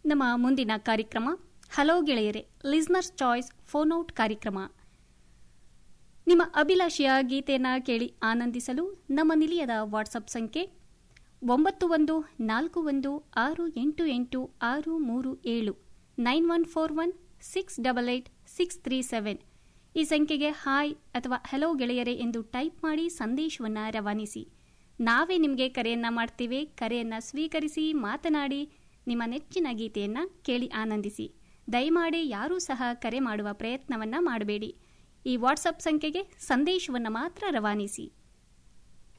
ನಮ್ಮ ಮುಂದಿನ ಕಾರ್ಯಕ್ರಮ ಹಲೋ ಗೆಳೆಯರೆ ಲಿಸ್ನರ್ಸ್ ಚಾಯ್ಸ್ ಫೋನ್ ಔಟ್ ಕಾರ್ಯಕ್ರಮ ನಿಮ್ಮ ಅಭಿಲಾಷೆಯ ಗೀತೆಯನ್ನು ಕೇಳಿ ಆನಂದಿಸಲು ನಮ್ಮ ನಿಲಯದ ವಾಟ್ಸಪ್ ಸಂಖ್ಯೆ ಒಂಬತ್ತು ಒಂದು ನಾಲ್ಕು ಒಂದು ಆರು ಎಂಟು ಎಂಟು ಆರು ಮೂರು ಏಳು nine one four one six double eight six three seven ಈ ಸಂಖ್ಯೆಗೆ ಹಾಯ್ ಅಥವಾ ಹಲೋ ಗೆಳೆಯರೆ ಎಂದು ಟೈಪ್ ಮಾಡಿ ಸಂದೇಶವನ್ನು ರವಾನಿಸಿ ನಾವೇ ನಿಮಗೆ ಕರೆಯನ್ನ ಮಾಡ್ತೀವಿ ಕರೆಯನ್ನ ಸ್ವೀಕರಿಸಿ ಮಾತನಾಡಿ ನಿಮ್ಮ ನೆಚ್ಚಿನ ಗೀತೆಯನ್ನ ಕೇಳಿ ಆನಂದಿಸಿ ದಯಮಾಡಿ ಯಾರೂ ಸಹ ಕರೆ ಮಾಡುವ ಪ್ರಯತ್ನವನ್ನ ಮಾಡಬೇಡಿ ಈ ವಾಟ್ಸಪ್ ಸಂಖ್ಯೆಗೆ ಸಂದೇಶವನ್ನು ಮಾತ್ರ ರವಾನಿಸಿ